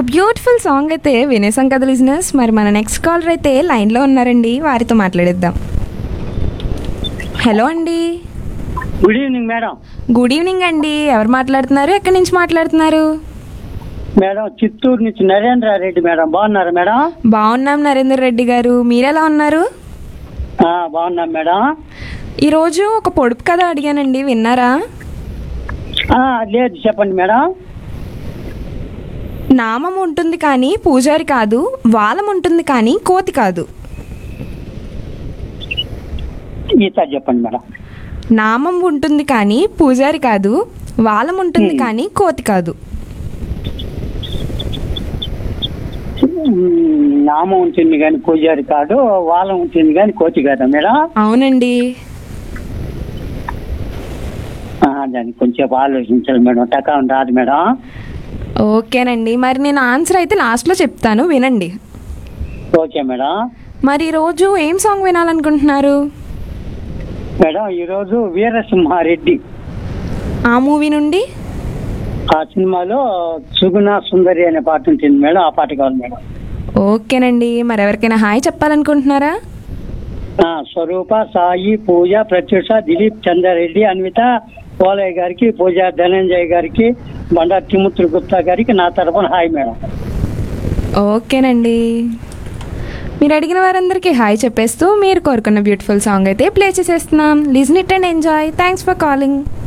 beautiful song అయితే వినేసాం కదా లిజినెస్ మరి మన నెక్స్ట్ కాలర్ అయితే లైన్లో ఉన్నారండి వారితో మాట్లాడేద్దాం హలో అండి good evening madam good evening అండి ఎవరు మాట్లాడుతున్నారు ఎక్కడి నుంచి మాట్లాడుతున్నారు మేడం చిత్తూరు నుంచి నరేంద్ర రెడ్డి మేడం బాగున్నారా మేడం బాగున్నాం నరేందర్ రెడ్డి గారు మీరెలా ఉన్నారు ఆ, బాగున్నాం మేడం ఈరోజు ఒక పొడుపు కథ అడిగానండి విన్నారా ఆ, లేదు చెప్పండి మేడం నామం ఉంటుంది కానీ పూజారి కాదు వాలం ఉంటుంది కానీ కోతి కాదు ఈసారి చెప్పండి మేడం నామం ఉంటుంది కానీ పూజారి కాదు వాలం ఉంటుంది కానీ కోతి కాదు ఉమ్, నామం ఉంటుంది కానీ పూజారి కాదు వాళ్ళం ఉంటుంది కానీ కోతి కాదా మేడం అవునండి ఆ, దానికి కొంచెం ఆలోచించాలి మేడం టకా రాదు మేడం ఓకేనండి మరి నేను ఆన్సర్ అయితే లాస్ట్లో చెప్తాను వినండి ఓకే మేడం మరి ఈరోజు ఏం సాంగ్ వినాలనుకుంటున్నారు మేడం ఈరోజు వీరసింహారెడ్డి ఆ మూవీ నుండి ఆ సినిమాలో సుగుణ సుందరి అనే పాట ఉంటుంది మేడం ఆ పాట కావాలి మేడం ఓకేనండి మరి ఎవరికైనా హాయ్ చెప్పాలనుకుంటున్నారా ఆ, స్వరూప సాయి పూజ ప్రత్యూష దిలీప్ చంద్రారెడ్డి అన్విత పోలయ్య గారికి పూజ ధనంజయ్ గారికి బండారు తిముత్రు గుప్తా గారికి నా తరపున హాయ్ మేడం ఓకేనండి మీరు అడిగిన వారందరికీ హాయ్ చెప్పేస్తూ మీరు కోరుకున్న బ్యూటిఫుల్ సాంగ్ అయితే ప్లే చేసేస్తున్నాం listen it and enjoy thanks for calling